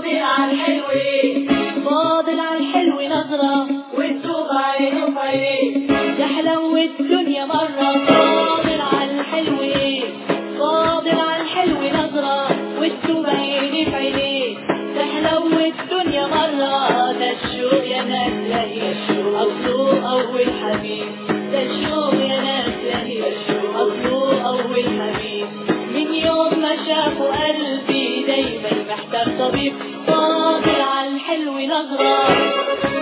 فاضل على الحلو ايه فاضل على الحلو نظرة والسوق عينه في عينيه تحلو الدنيا مرة فاضل على الحلو ايه فاضل على الحلو نظرة والسوق عيني في عينيه تحلو الدنيا مرة ده الشوق يا ناس لهي أصله أول حبيب ده الشوق يا ناس لهي أصله أول حبيب من يوم ما شافوا قلبي دايما محتاج طبيب فاضل على الحلو نظرة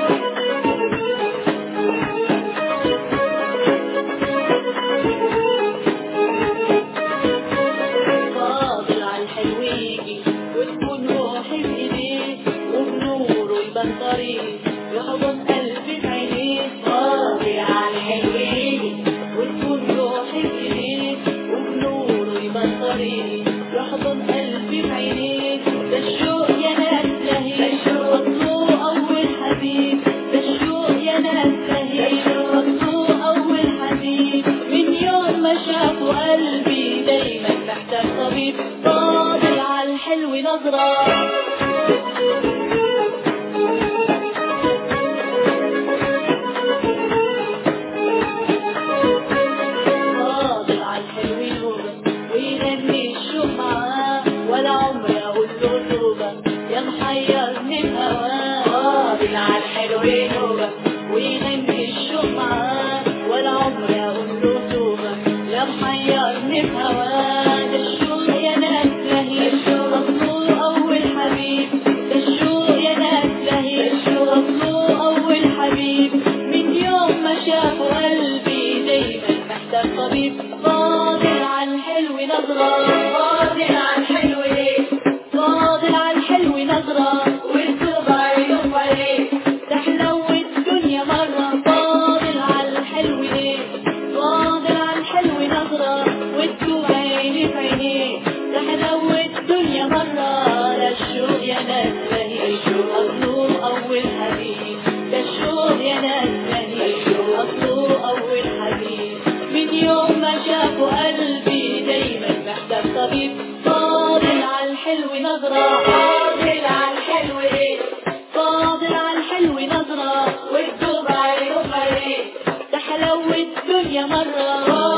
فاضل على الحلو يجي وتكون روحي في ايديه وبنوره يبان طريق يحضن قلبي في عينيه فاضل على الحلو يجي وتكون روحي في ايديه وبنوره يبان طريق يحضن قلبي في عينيه ده الشوق يا ناس لهي اصله اول حبيب ده الشوق يا ناس لهي اصله اول حبيب من يوم ما شافوا قلبي دايما محتاج طبيب فاضل على الحلو نظرة فاضل على الحلو يوبا ويغني الشوق معاه ولا عمري اقول له توبة يا محيرني بهواه فاضل على الحلو يوبا ويغني الشوق معاه ولا عمري اقول له توبة يا محيرني بهواه ده الشوق يا ناس لهي اصله اول حبيب ده الشوق يا ناس لهي اصله اول حبيب من يوم ما شافوا قلبي دايما محتاج طبيب فاضل على الحلو نظرة فاضل على الحلو ايه فاضل على الحلو نظرة والسوق عينه في عينيه تحلو الدنيا مرة فاضل على الحلو ليه فاضل على الحلو نظرة وتشوف عيني في عينيه تحلو الدنيا مرة لا الشوق يا ناس لهي أصله أول حبيب ده الشوق يا ناس لهي أصله أول حبيب من يوم ما شافوا قلبي دايما محتاج طبيب فاضل على الحلو نظرة فاضل على الحلو ايه فاضل على الحلو نظرة والسوق عينه في عينيه تحلو الدنيا مرة